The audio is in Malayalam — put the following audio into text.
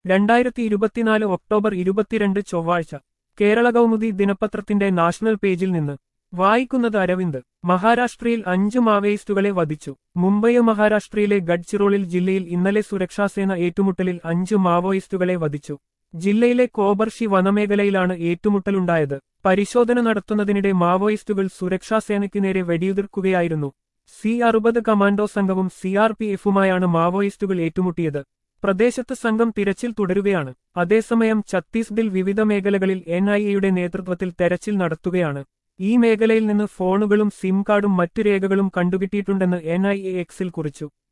രണ്ടായിരത്തി ഇരുപത്തിനാല് ഒക്ടോബർ ഇരുപത്തിരണ്ട് ചൊവ്വാഴ്ച കേരള കൗമുദി ദിനപത്രത്തിന്റെ നാഷണൽ പേജിൽ നിന്ന് വായിക്കുന്നത് അരവിന്ദ് മഹാരാഷ്ട്രയിൽ അഞ്ച് മാവോയിസ്റ്റുകളെ വധിച്ചു മുംബൈ മഹാരാഷ്ട്രയിലെ ഗഡ്ചിറോളിൽ ജില്ലയിൽ ഇന്നലെ സുരക്ഷാസേന ഏറ്റുമുട്ടലിൽ അഞ്ച് മാവോയിസ്റ്റുകളെ വധിച്ചു ജില്ലയിലെ കോബർഷി വനമേഖലയിലാണ് ഏറ്റുമുട്ടലുണ്ടായത് പരിശോധന നടത്തുന്നതിനിടെ മാവോയിസ്റ്റുകൾ സുരക്ഷാസേനയ്ക്ക് നേരെ വെടിയുതിർക്കുകയായിരുന്നു സി അറുപത് കമാൻഡോ സംഘവും സി ആർ പി എഫുമായാണ് മാവോയിസ്റ്റുകൾ ഏറ്റുമുട്ടിയത് പ്രദേശത്ത് സംഘം തിരച്ചിൽ തുടരുകയാണ് അതേസമയം ഛത്തീസ്ഗഡിൽ വിവിധ മേഖലകളിൽ എൻ ഐ എയുടെ നേതൃത്വത്തിൽ തെരച്ചിൽ നടത്തുകയാണ് ഈ മേഖലയിൽ നിന്ന് ഫോണുകളും സിം കാർഡും മറ്റു രേഖകളും കണ്ടുകിട്ടിയിട്ടുണ്ടെന്ന് എൻ ഐ എ എക്സിൽ കുറിച്ചു